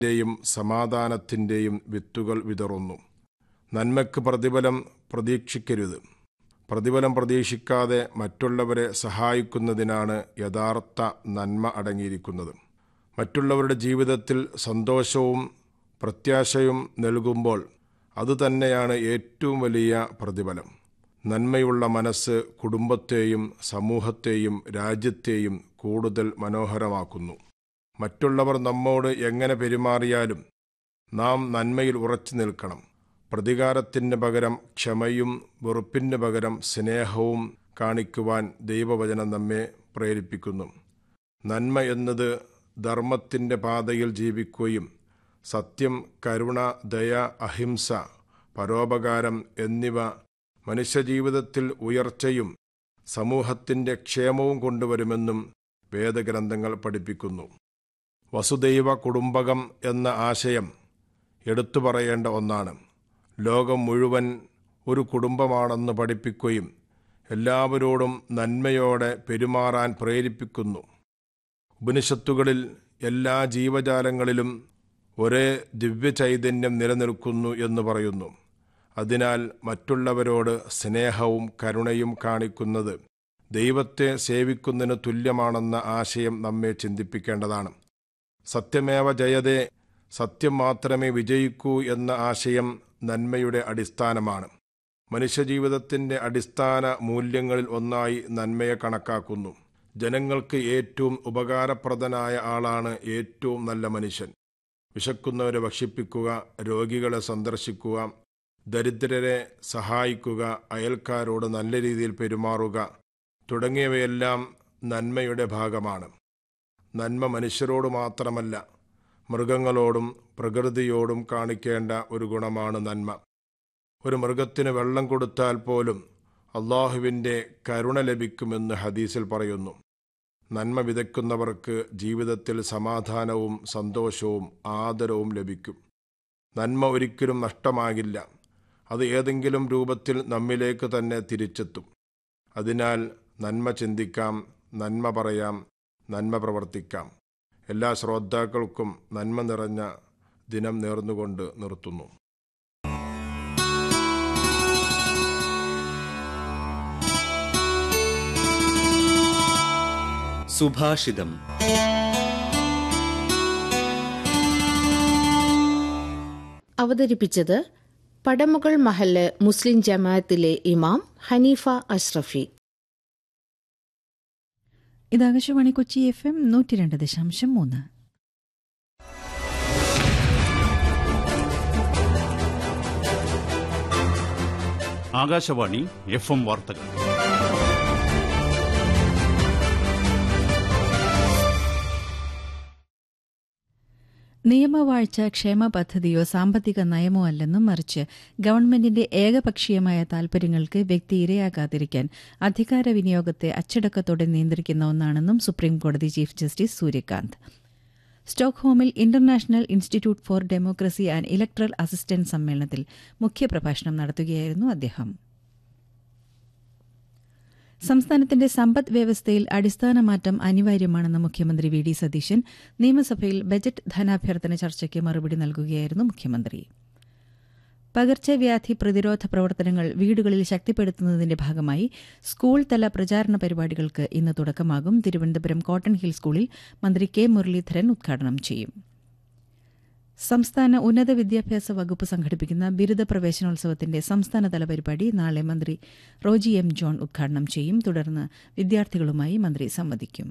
ന്റെയും സമാധാനത്തിൻ്റെയും വിത്തുകൾ വിതറുന്നു നന്മയ്ക്ക് പ്രതിഫലം പ്രതീക്ഷിക്കരുത് പ്രതിഫലം പ്രതീക്ഷിക്കാതെ മറ്റുള്ളവരെ സഹായിക്കുന്നതിനാണ് യഥാർത്ഥ നന്മ അടങ്ങിയിരിക്കുന്നത് മറ്റുള്ളവരുടെ ജീവിതത്തിൽ സന്തോഷവും പ്രത്യാശയും നൽകുമ്പോൾ അതുതന്നെയാണ് ഏറ്റവും വലിയ പ്രതിഫലം നന്മയുള്ള മനസ്സ് കുടുംബത്തെയും സമൂഹത്തെയും രാജ്യത്തെയും കൂടുതൽ മനോഹരമാക്കുന്നു മറ്റുള്ളവർ നമ്മോട് എങ്ങനെ പെരുമാറിയാലും നാം നന്മയിൽ ഉറച്ചു നിൽക്കണം പ്രതികാരത്തിന് പകരം ക്ഷമയും വെറുപ്പിന് പകരം സ്നേഹവും കാണിക്കുവാൻ ദൈവവചനം നമ്മെ പ്രേരിപ്പിക്കുന്നു നന്മ എന്നത് ധർമ്മത്തിൻ്റെ പാതയിൽ ജീവിക്കുകയും സത്യം കരുണ ദയ അഹിംസ പരോപകാരം എന്നിവ മനുഷ്യജീവിതത്തിൽ ഉയർച്ചയും സമൂഹത്തിൻ്റെ ക്ഷേമവും കൊണ്ടുവരുമെന്നും വേദഗ്രന്ഥങ്ങൾ പഠിപ്പിക്കുന്നു വസുദൈവ കുടുംബകം എന്ന ആശയം എടുത്തു പറയേണ്ട ഒന്നാണ് ലോകം മുഴുവൻ ഒരു കുടുംബമാണെന്ന് പഠിപ്പിക്കുകയും എല്ലാവരോടും നന്മയോടെ പെരുമാറാൻ പ്രേരിപ്പിക്കുന്നു ഉപനിഷത്തുകളിൽ എല്ലാ ജീവജാലങ്ങളിലും ഒരേ ദിവ്യചൈതന്യം നിലനിൽക്കുന്നു എന്ന് പറയുന്നു അതിനാൽ മറ്റുള്ളവരോട് സ്നേഹവും കരുണയും കാണിക്കുന്നത് ദൈവത്തെ സേവിക്കുന്നതിന് തുല്യമാണെന്ന ആശയം നമ്മെ ചിന്തിപ്പിക്കേണ്ടതാണ് സത്യമേവ ജയതേ സത്യം മാത്രമേ വിജയിക്കൂ എന്ന ആശയം നന്മയുടെ അടിസ്ഥാനമാണ് മനുഷ്യജീവിതത്തിൻ്റെ അടിസ്ഥാന മൂല്യങ്ങളിൽ ഒന്നായി നന്മയെ കണക്കാക്കുന്നു ജനങ്ങൾക്ക് ഏറ്റവും ഉപകാരപ്രദനായ ആളാണ് ഏറ്റവും നല്ല മനുഷ്യൻ വിശക്കുന്നവരെ ഭക്ഷിപ്പിക്കുക രോഗികളെ സന്ദർശിക്കുക ദരിദ്രരെ സഹായിക്കുക അയൽക്കാരോട് നല്ല രീതിയിൽ പെരുമാറുക തുടങ്ങിയവയെല്ലാം നന്മയുടെ ഭാഗമാണ് നന്മ മനുഷ്യരോട് മാത്രമല്ല മൃഗങ്ങളോടും പ്രകൃതിയോടും കാണിക്കേണ്ട ഒരു ഗുണമാണ് നന്മ ഒരു മൃഗത്തിന് വെള്ളം കൊടുത്താൽ പോലും അള്ളാഹുവിൻ്റെ കരുണ ലഭിക്കുമെന്ന് ഹദീസിൽ പറയുന്നു നന്മ വിതയ്ക്കുന്നവർക്ക് ജീവിതത്തിൽ സമാധാനവും സന്തോഷവും ആദരവും ലഭിക്കും നന്മ ഒരിക്കലും നഷ്ടമാകില്ല അത് ഏതെങ്കിലും രൂപത്തിൽ നമ്മിലേക്ക് തന്നെ തിരിച്ചെത്തും അതിനാൽ നന്മ ചിന്തിക്കാം നന്മ പറയാം നന്മ പ്രവർത്തിക്കാം എല്ലാ ശ്രോതാക്കൾക്കും നന്മ നിറഞ്ഞ ദിനം നേർന്നുകൊണ്ട് നിർത്തുന്നു സുഭാഷിതം അവതരിപ്പിച്ചത് പടമുകൾ മഹല്ല് മുസ്ലിം ജമാഅത്തിലെ ഇമാം ഹനീഫ അഷ്റഫി ഇത് ആകാശവാണി കൊച്ചി എഫ് എം നൂറ്റി രണ്ട് ദശാംശം മൂന്ന് ആകാശവാണി എഫ് എം വാർത്തകൾ നിയമവാഴ്ച ക്ഷേമ പദ്ധതിയോ സാമ്പത്തിക നയമോ അല്ലെന്നും മറിച്ച് ഗവൺമെന്റിന്റെ ഏകപക്ഷീയമായ താൽപര്യങ്ങൾക്ക് വ്യക്തി ഇരയാകാതിരിക്കാൻ അധികാര വിനിയോഗത്തെ അച്ചടക്കത്തോടെ നിയന്ത്രിക്കുന്ന ഒന്നാണെന്നും സുപ്രീംകോടതി ചീഫ് ജസ്റ്റിസ് സൂര്യകാന്ത് സ്റ്റോക്ക്ഹോമിൽ international institute for democracy and electoral assistant സമ്മേളനത്തിൽ മുഖ്യപ്രഭാഷണം നടത്തുകയായിരുന്നു അദ്ദേഹം സംസ്ഥാനത്തിന്റെ സമ്പദ് വ്യവസ്ഥയിൽ അടിസ്ഥാന മാറ്റം അനിവാര്യമാണെന്ന് മുഖ്യമന്ത്രി വി ഡി സതീശൻ നിയമസഭയിൽ ബജറ്റ് ധനാഭ്യർത്ഥന ചർച്ചയ്ക്ക് മറുപടി നൽകുകയായിരുന്നു മുഖ്യമന്ത്രി പകർച്ചവ്യാധി പ്രതിരോധ പ്രവർത്തനങ്ങൾ വീടുകളിൽ ശക്തിപ്പെടുത്തുന്നതിന്റെ ഭാഗമായി സ്കൂൾ തല പ്രചാരണ പരിപാടികൾക്ക് ഇന്ന് തുടക്കമാകും തിരുവനന്തപുരം കോട്ടൺ ഹിൽ സ്കൂളിൽ മന്ത്രി കെ മുരളീധരൻ ഉദ്ഘാടനം ചെയ്യും സംസ്ഥാന ഉന്നത വിദ്യാഭ്യാസ വകുപ്പ് സംഘടിപ്പിക്കുന്ന ബിരുദ പ്രവേശനോത്സവത്തിന്റെ സംസ്ഥാനതല പരിപാടി നാളെ മന്ത്രി റോജി എം ജോൺ ഉദ്ഘാടനം ചെയ്യും തുടർന്ന് വിദ്യാർത്ഥികളുമായി മന്ത്രി സംവദിക്കും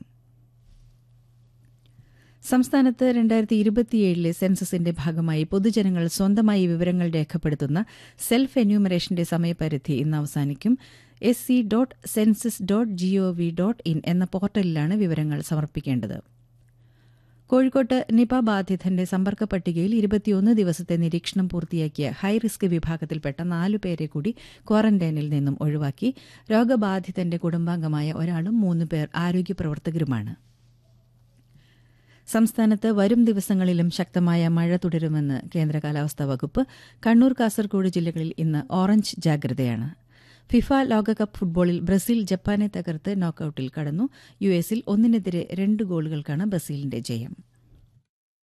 സംസ്ഥാനത്ത് രണ്ടായിരത്തി ഇരുപത്തിയേഴിലെ സെൻസസിന്റെ ഭാഗമായി പൊതുജനങ്ങൾ സ്വന്തമായി വിവരങ്ങൾ രേഖപ്പെടുത്തുന്ന സെൽഫ് എന്യൂമറേഷന്റെ സമയപരിധി ഇന്ന് അവസാനിക്കും S C dot census dot GOV dot in എന്ന പോർട്ടലിലാണ് വിവരങ്ങൾ സമർപ്പിക്കേണ്ടത് കോഴിക്കോട്ട് നിപ ബാധിതന്റെ സമ്പർക്ക പട്ടികയിൽ ഇരുപത്തിയൊന്ന് ദിവസത്തെ നിരീക്ഷണം പൂർത്തിയാക്കിയ ഹൈറിസ്ക് വിഭാഗത്തിൽപ്പെട്ട നാലു പേരെ കൂടി ക്വാറന്റൈനിൽ നിന്നും ഒഴിവാക്കി രോഗബാധിതന്റെ കുടുംബാംഗമായ ഒരാളും മൂന്ന് പേർ ആരോഗ്യ പ്രവർത്തകരുമാണ് സംസ്ഥാനത്ത് വരും ദിവസങ്ങളിലും ശക്തമായ മഴ തുടരുമെന്ന് കേന്ദ്ര കാലാവസ്ഥാ വകുപ്പ് കണ്ണൂർ കാസർഗോഡ് ജില്ലകളിൽ ഇന്ന് ഓറഞ്ച് ജാഗ്രതയാണ് ഫിഫ ലോകകപ്പ് ഫുട്ബോളിൽ ബ്രസീൽ ജപ്പാനെ തകർത്ത് നോക്കൌട്ടിൽ കടന്നു യു എസിൽ ഒന്നിനെതിരെ രണ്ട് ഗോളുകൾക്കാണ് ബ്രസീലിന്റെ ജയം